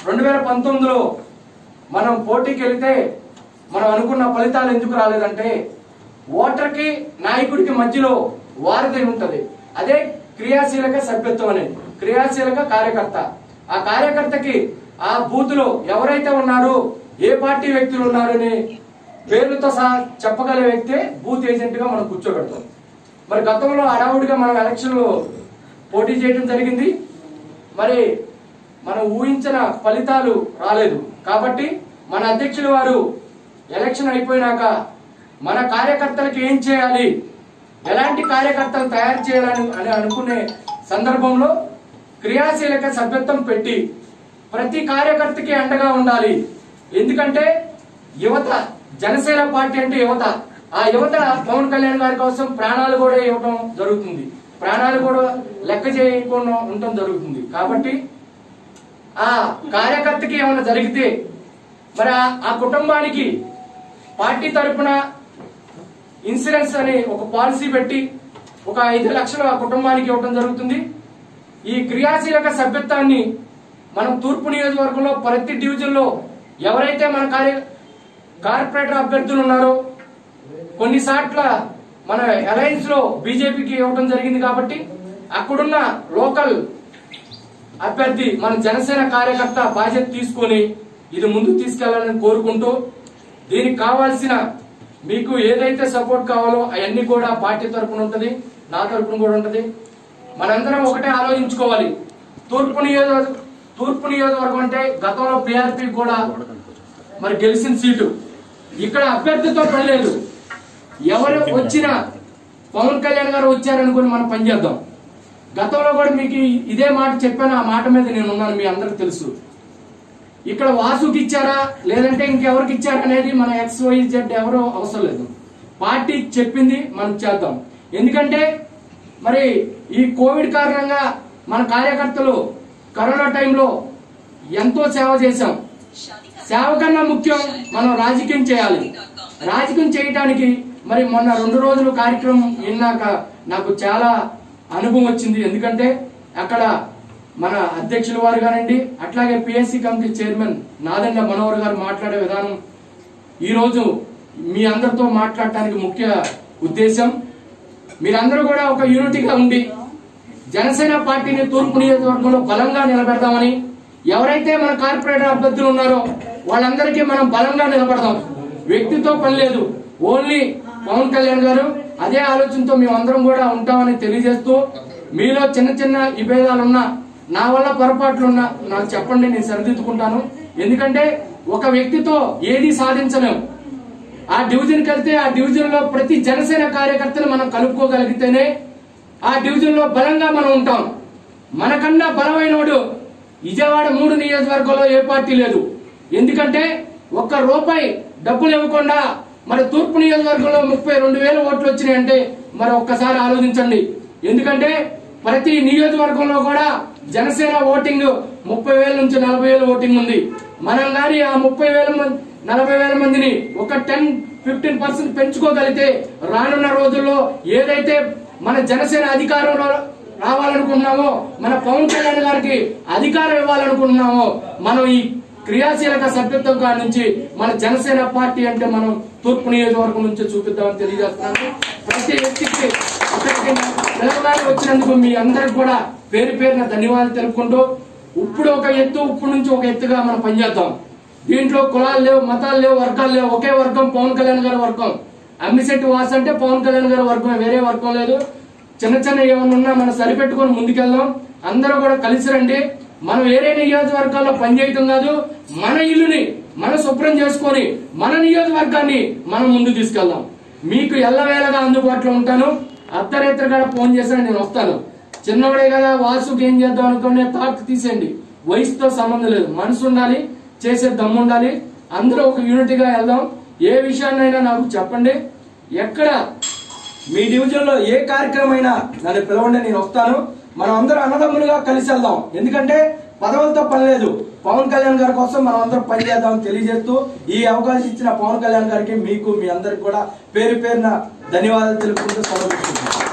రెండు వేల పంతొమ్మిదిలో మనం పోటీకి వెళితే మనం అనుకున్న ఫలితాలు ఎందుకు రాలేదంటే ఓటర్కి నాయకుడికి మధ్యలో వారధి ఉంటది అదే క్రియాశీలక సభ్యత్వం అనేది క్రియాశీలక కార్యకర్త ఆ కార్యకర్తకి ఆ బూత్ లో ఎవరైతే ఉన్నారో ఏ పార్టీ వ్యక్తులు ఉన్నారని పేర్లతో సహా చెప్పగల వ్యక్తే బూత్ ఏజెంట్ గా మనం కూర్చోబెడతాం మరి గతంలో హడావుడిగా మనం ఎలక్షన్ పోటీ చేయడం జరిగింది మరి మనం ఊహించిన ఫలితాలు రాలేదు కాబట్టి మన అధ్యక్షులు వారు ఎలక్షన్ అయిపోయినాక మన కార్యకర్తలకు ఏం చేయాలి ఎలాంటి కార్యకర్తలు తయారు చేయాలని అని అనుకునే సందర్భంలో క్రియాశీలక సభ్యత్వం పెట్టి ప్రతి కార్యకర్తకి అండగా ఉండాలి ఎందుకంటే యువత జనసేన పార్టీ అంటే యువత ఆ యువత పవన్ కళ్యాణ్ గారి కోసం ప్రాణాలు కూడా ఇవ్వడం జరుగుతుంది ప్రాణాలు కూడా లెక్క చేయకుండా ఉండటం జరుగుతుంది కాబట్టి ఆ కార్యకర్తకి ఏమైనా జరిగితే మరి ఆ- ఆ కుటుంబానికి పార్టీ తరపున ఇన్సూరెన్స్ అని ఒక పాలసీ పెట్టి ఒక ఐదు లక్షలు ఆ కుటుంబానికి ఇవ్వడం జరుగుతుంది ఈ క్రియాశీలక సభ్యత్వాన్ని మనం తూర్పు నియోజకవర్గంలో ప్రతి డివిజన్ లో ఎవరైతే మన కార్య కార్పొరేటర్ అభ్యర్థులు ఉన్నారో కొన్నిసార్ల మన అలయన్స్ లో బీజేపీకి ఇవ్వడం జరిగింది కాబట్టి అక్కడున్న లోకల్ అభ్యర్థి మన జనసేన కార్యకర్త బాధ్యత తీసుకొని ఇది ముందుకు తీసుకెళ్లాలని కోరుకుంటూ దీనికి కావాల్సిన మీకు ఏదైతే సపోర్ట్ కావాలో అవన్నీ కూడా పార్టీ తరపున ఉంటది నా తరపున కూడా ఉంటది మనందరం ఒకటే ఆలోచించుకోవాలి తూర్పు నియోజక తూర్పు నియోజకవర్గం అంటే గతంలో బీఆర్పీ కూడా మరి గెలిచిన సీటు ఇక్కడ అభ్యర్థితో పని లేదు ఎవరు వచ్చినా పవన్ కళ్యాణ్ గారు వచ్చారనుకుని మనం పనిచేద్దాం గతంలో కూడా మీకు ఇదే మాట చెప్పాను ఆ మాట మీద నేను ఉన్నాను మీ అందరికి తెలుసు ఇక్కడ వాసుకి ఇచ్చారా లేదంటే ఇంకెవరికి ఇచ్చారా అనేది మన ఎక్స్ వై జెడ్ ఎవరో అవసరం లేదు పార్టీ చెప్పింది మనం చేద్దాం ఎందుకంటే మరి ఈ కోవిడ్ కారణంగా మన కార్యకర్తలు కరోనా టైంలో ఎంతో సేవ చేశాం సేవ కన్నా ముఖ్యం మనం రాజకీయం చేయాలి రాజకీయం చేయటానికి మరి మొన్న రెండు రోజులు కార్యక్రమం విన్నాక నాకు చాలా అనుభవం వచ్చింది ఎందుకంటే అక్కడ మన అధ్యక్షుల వారు గారండి అట్లాగే PSC committee chairman Nadendla Manohar గారు మాట్లాడే విధానం ఈ రోజు మీ అందరితో మాట్లాడటానికి ముఖ్య ఉద్దేశం మీరందరూ కూడా ఒక యూనిటీగా ఉండి జనసేన పార్టీని తూర్పు నియోజకవర్గంలో బలంగా నిలబెడదామని ఎవరైతే మన కార్పొరేటర్ అభ్యర్థులు ఉన్నారో వాళ్ళందరికీ మనం బలంగా నిలబడదాం వ్యక్తితో పని లేదు ఓన్లీ పవన్ కళ్యాణ్ గారు అదే ఆలోచనతో మేమందరం కూడా ఉంటామని తెలియజేస్తూ మీలో చిన్న చిన్న విభేదాలున్నా నా వల్ల పొరపాట్లున్నా నాకు చెప్పండి నేను సరిదిద్దుకుంటాను ఎందుకంటే ఒక వ్యక్తితో ఏది సాధించలేము ఆ డివిజన్ వెళ్తే ఆ డివిజన్ లో ప్రతి జనసేన కార్యకర్తను మనం కలుపుకోగలిగితేనే ఆ డివిజన్ లో బలంగా మనం ఉంటాం మనకన్నా బలమైనోడు విజయవాడ మూడు నియోజకవర్గంలో ఏ పార్టీ లేదు ఎందుకంటే ఒక్క రూపాయి డబ్బులు ఇవ్వకుండా మరి తూర్పు నియోజకవర్గంలో ముప్పై రెండు వేల ఓట్లు వచ్చినాయంటే మరి ఒక్కసారి ఆలోచించండి ఎందుకంటే ప్రతి నియోజకవర్గంలో కూడా జనసేన ఓటింగ్ ముప్పై వేల నుంచి నలభై వేల ఓటింగ్ ఉంది మనం గాని ఆ ముప్పై వేల మంది నలభై వేల మందిని ఒక టెన్ ఫిఫ్టీన్ పర్సెంట్ పెంచుకోగలిగితే రానున్న రోజుల్లో ఏదైతే మన జనసేన అధికారంలో రావాలనుకుంటున్నామో మన పవన్ కళ్యాణ్ గారికి అధికారం ఇవ్వాలనుకుంటున్నామో మనం ఈ క్రియాశీలక సభ్యత్వం కాడి నుంచి మన జనసేన పార్టీ అంటే మనం తూర్పు నియోజకవర్గం నుంచి చూపిద్దామని తెలియజేస్తున్నాను ప్రతి వ్యక్తికి ఇక్కడికి పిల్లగారు వచ్చినందుకు మీ అందరికి కూడా పేరు పేరున ధన్యవాదాలు తెలుపుకుంటూ ఇప్పుడు ఒక ఎత్తు ఇప్పుడు నుంచి ఒక ఎత్తుగా మనం పనిచేద్దాం దీంట్లో కులాలు లేవు మతాలు లేవు వర్గాలు లేవు ఒకే వర్గం పవన్ కళ్యాణ్ గారి వర్గం అమ్మిశెట్టి వాస్ అంటే పవన్ కళ్యాణ్ గారి వర్గం వేరే వర్గం లేదు చిన్న చిన్న ఏమన్నా ఉన్నా మనం సరిపెట్టుకొని ముందుకెళ్దాం అందరూ కూడా కలిసి రండి మనం వేరే నియోజకవర్గాల్లో పనిచేయటం కాదు మన ఇల్లుని మన శుభ్రం చేసుకొని మన నియోజకవర్గాన్ని మనం ముందు తీసుకెళ్దాం మీకు ఎల్లవేళగా అందుబాటులో ఉంటాను అర్ధరాత్రి ఫోన్ చేసినా నేను వస్తాను చిన్నవాడే కదా వాసుకి ఏం చేద్దాం అనుకునే థాట్ తీసేయండి వయసుతో సంబంధం లేదు మనసు ఉండాలి చేసే దమ్ము ఉండాలి అందరూ ఒక యూనిటీగా వెళ్దాం ఏ విషయాన్నైనా నాకు చెప్పండి ఎక్కడ మీ డివిజన్ లో ఏ కార్యక్రమం అయినా నన్ను పిలవండి నేను వస్తాను మనం అందరం అన్నదమ్ములుగా కలిసి వెళ్దాం ఎందుకంటే పదవులతో పని లేదు పవన్ కళ్యాణ్ గారి కోసం మనం అందరం పనిచేద్దాం తెలియజేస్తూ ఈ అవకాశం ఇచ్చిన పవన్ కళ్యాణ్ గారికి మీకు మీ అందరికి కూడా పేరు పేరున ధన్యవాదాలు తెలుపుకుంటూ సెలవు తీసుకుంటున్నాను.